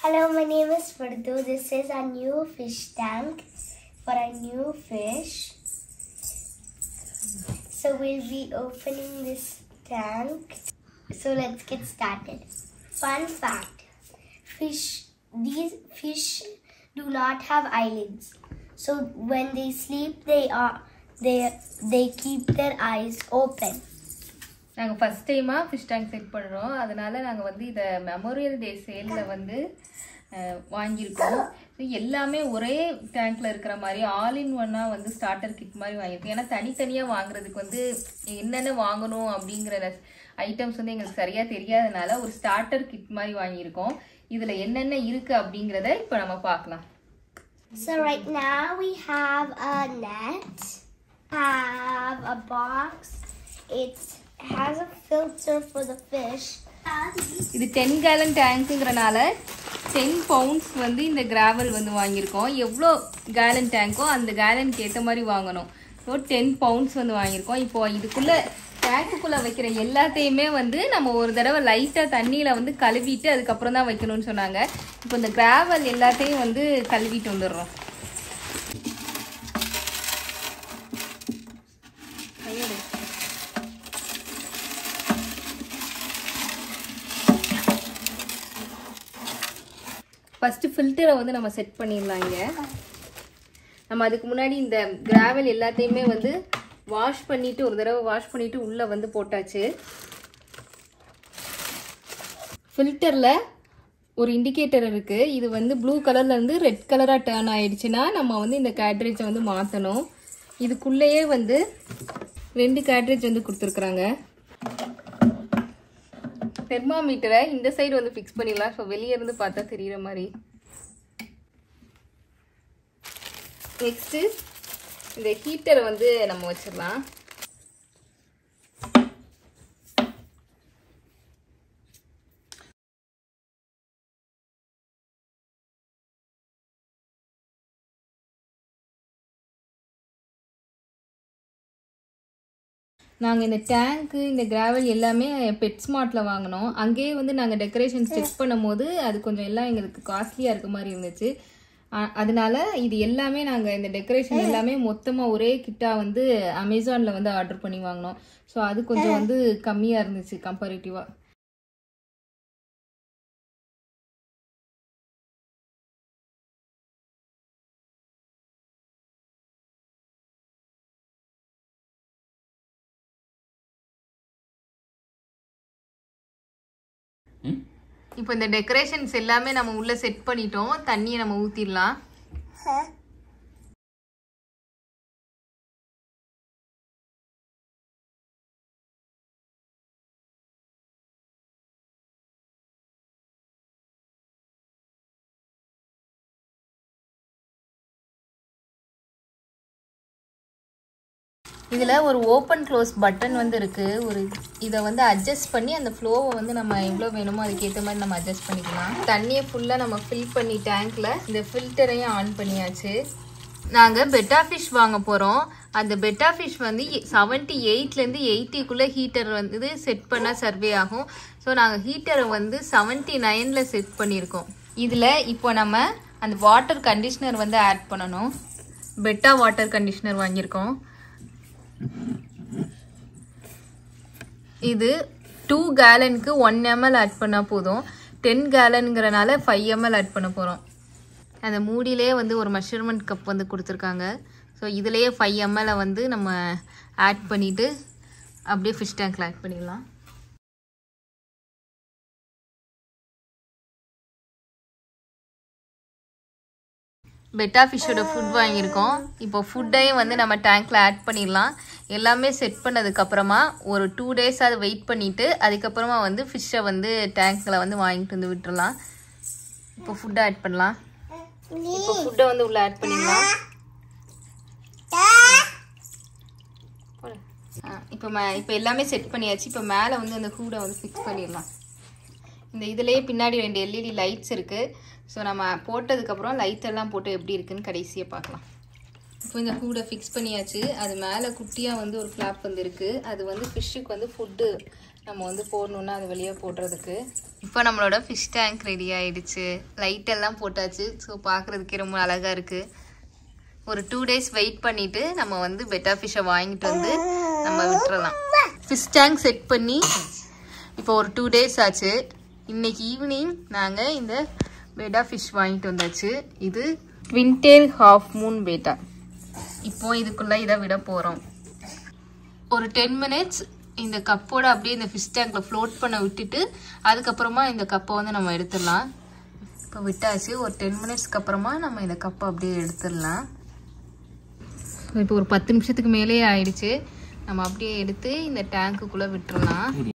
Hello, my name is Furdu. This is our new fish tank for our new fish. So we'll be opening this tank. So let's get started. Fun fact: fish, these fish do not have eyelids. So when they sleep, they are they they keep their eyes open. நாங்கள் first டைமாக fish tank set பண்ணுறோம் அதனால நாங்கள் வந்து இதை memorial டே சேலில் வந்து அஹ், வாங்கியிருக்கோம் so எல்லாமே ஒரே டேங்க்ல இருக்கிற மாதிரி ஆல் இன் ஒன்னாக வந்து ஸ்டார்டர் கிட் மாதிரி வாங்கியிருக்கோம் ஏன்னா தனித்தனியாக வாங்குறதுக்கு வந்து என்னென்ன வாங்கணும் அப்படிங்கிற ஐட்டம்ஸ் வந்து எங்களுக்கு சரியாக தெரியாதனால ஒரு ஸ்டார்டர் கிட் மாதிரி வாங்கியிருக்கோம் இதில் என்னென்ன இருக்குது அப்படிங்கிறத இப்போ நம்ம பார்க்கலாம் So right now we have a net, have a box. It has a filter for the fish. இது டென் கேலன் டேங்க்குங்கிறனால டென் பவுண்ட்ஸ் வந்து இந்த கிராவல் வந்து வாங்கியிருக்கோம் எவ்வளோ கேலன் டேங்கோ அந்த கேலனுக்கு ஏற்ற மாதிரி வாங்கணும் ஸோ டென் பவுண்ட்ஸ் வந்து வாங்கியிருக்கோம் இப்போ இதுக்குள்ளே டேங்க்குள்ளே வைக்கிற எல்லாத்தையுமே வந்து நம்ம ஒரு தடவை லைட்டாக தண்ணியில் வந்து கழுவிட்டு அதுக்கப்புறம் தான் வைக்கணும்னு சொன்னாங்க இப்போ இந்த கிராவல் எல்லாத்தையும் வந்து கழுவிட்டு வந்துடுறோம் கையோடு. ஃபஸ்ட்டு ஃபில்டரை வந்து நம்ம செட் பண்ணிடலாம் இங்கே நம்ம அதுக்கு முன்னாடி இந்த கிராவல் எல்லாத்தையுமே வந்து வாஷ் பண்ணிட்டு ஒரு தடவை வாஷ் பண்ணிட்டு உள்ளே வந்து போட்டாச்சு ஃபில்டரில் ஒரு இண்டிகேட்டர் இருக்குது இது வந்து ப்ளூ கலர்லேருந்து ரெட் கலராக டேர்ன் ஆயிடுச்சுன்னா நம்ம வந்து இந்த கேட்ரேஜை வந்து மாற்றணும் இதுக்குள்ளேயே வந்து ரெண்டு கேட்ரேஜ் வந்து கொடுத்துருக்குறாங்க தெர்மாமீட்டரை இந்த சைடு வந்து ஃபிக்ஸ் பண்ணிடலாம் ஸோ வெளியே இருந்து பார்த்தா தெரியுற மாதிரி நெக்ஸ்ட்டு இந்த ஹீட்டரை வந்து நம்ம வச்சிடலாம் நாங்கள் இந்த டேங்க்கு இந்த கிராவல் எல்லாமே பெட் ஸ்மார்ட்டில் வாங்கினோம் அங்கேயே வந்து நாங்கள் டெக்கரேஷன் செக் பண்ணும்போது அது கொஞ்சம் எல்லாம் எங்களுக்கு காஸ்ட்லியாக இருக்க மாதிரி இருந்துச்சு அ- அதனால இது எல்லாமே நாங்கள் இந்த டெக்கரேஷன் எல்லாமே மொத்தமாக ஒரே கிட்டாக வந்து அமேசானில் வந்து ஆர்டர் பண்ணி வாங்கினோம் ஸோ அது கொஞ்சம் வந்து கம்மியாக இருந்துச்சு கம்பேரிட்டிவாக இப்போ இந்த டெக்கரேஷன்ஸ் எல்லாமே நம்ம உள்ள செட் பண்ணிட்டோம் தண்ணியை நம்ம ஊற்றிடலாம் இதில் ஒரு ஓப்பன் க்ளோஸ் பட்டன் வந்து இருக்குது ஒரு இதை வந்து அட்ஜஸ்ட் பண்ணி அந்த ஃப்ளோவை வந்து நம்ம எவ்வளோ வேணுமோ அதுக்கேற்ற மாதிரி நம்ம அட்ஜஸ்ட் பண்ணிக்கலாம் தண்ணியை ஃபுல்லாக நம்ம ஃபில் பண்ணி டேங்க்கில் இந்த ஃபில்டரையும் ஆன் பண்ணியாச்சு நாங்கள் பெட்டா ஃபிஷ் வாங்க போகிறோம் அந்த பெட்டா ஃபிஷ் வந்து செவன்ட்டி எயிட்லேருந்து எயிட்டிக்குள்ளே ஹீட்டர் வந்து செட் பண்ணால் சர்வே ஆகும் ஸோ நாங்கள் ஹீட்டரை வந்து செவன்ட்டி நைனில் செட் பண்ணியிருக்கோம் இதில் இப்போ நம்ம அந்த வாட்டர் கண்டிஷ்னர் வந்து ஆட் பண்ணணும் பெட்டா வாட்டர் கண்டிஷ்னர் வாங்கியிருக்கோம் இது டூ கேலனுக்கு ஒன் எம்எல் ஆட் பண்ணால் போதும் டென் கேலனுங்கிறனால ஃபைவ் எம்எல் ஆட் பண்ண போகிறோம் அந்த மூடியிலே வந்து ஒரு மெஷர்மெண்ட் கப் வந்து கொடுத்துருக்காங்க ஸோ இதுலேயே ஃபைவ் எம்எல்லை வந்து நம்ம ஆட் பண்ணிவிட்டு அப்படியே ஃபிஷ் டேங்க்கில் ஆட் பண்ணிடலாம் பெட்டா ஃபிஷ்ஷோட ஃபுட் வாங்கியிருக்கோம் இப்போ ஃபுட்டையும் வந்து நம்ம டேங்க்கில் ஆட் பண்ணிடலாம் எல்லாமே செட் பண்ணதுக்கப்புறமா ஒரு டூ டேஸ் அது வெயிட் பண்ணிவிட்டு அதுக்கப்புறமா வந்து ஃபிஷ்ஷை வந்து டேங்க்கில் வந்து வாங்கிட்டு வந்து விட்டுறலாம் இப்போ ஃபுட்டை ஆட் பண்ணலாம் இப்போ ஃபுட்டை வந்து உள்ளே ஆட் பண்ணிடலாம் போடு. ஆ, இப்போ மே இப்போ எல்லாமே செட் பண்ணியாச்சு இப்போ மேலே வந்து அந்த ஹூடை வந்து ஃபிக்ஸ் பண்ணிடலாம் இந்த இதுலேயே பின்னாடி ரெண்டு எல்இடி லைட்ஸ் இருக்குது ஸோ நம்ம போட்டதுக்கப்புறம் லைட் எல்லாம் போட்டு எப்படி இருக்குன்னு கடைசியாக பார்க்கலாம் இப்போ இந்த ஹூடை ஃபிக்ஸ் பண்ணியாச்சு அது மேலே குட்டியாக வந்து ஒரு ஃப்ளாப் வந்து இருக்குது அது வந்து ஃபிஷ்ஷுக்கு வந்து ஃபுட்டு நம்ம வந்து போடணுன்னா அது வெளியே போடுறதுக்கு இப்போ நம்மளோட ஃபிஷ் டேங்க் ரெடி ஆயிடுச்சு லைட் எல்லாம் போட்டாச்சு ஸோ பார்க்குறதுக்கே ரொம்ப அழகாக இருக்குது ஒரு டூ டேஸ் வெயிட் பண்ணிட்டு நம்ம வந்து பெட்டா ஃபிஷ்ஷை வாங்கிட்டு வந்து நம்ம விட்டுறலாம் ஃபிஷ் டேங்க் செட் பண்ணி இப்போ ஒரு டூ டேஸ் ஆச்சு இன்னைக்கு ஈவினிங் நாங்கள் இந்த பெட்டா ஃபிஷ் வாங்கிட்டு வந்தாச்சு இது ட்வின்டேல் ஹாஃப் மூன் பேட்டா இப்போ இதுக்குள்ள இதை விட போகிறோம் ஒரு டென் மினிட்ஸ் இந்த கப்போட அப்படியே இந்த ஃபிஷ் டேங்க்ல ஃப்ளோட் பண்ண விட்டுட்டு அதுக்கப்புறமா இந்த கப்பை வந்து நம்ம எடுத்துடலாம் இப்போ விட்டாச்சு ஒரு டென் மினிட்ஸ்க்கு அப்புறமா நம்ம இந்த கப்பை அப்படியே எடுத்துடலாம் இப்போ ஒரு பத்து நிமிஷத்துக்கு மேலேயே ஆயிடுச்சு நம்ம அப்படியே எடுத்து இந்த டேங்க்குள்ளே விட்டுறலாம்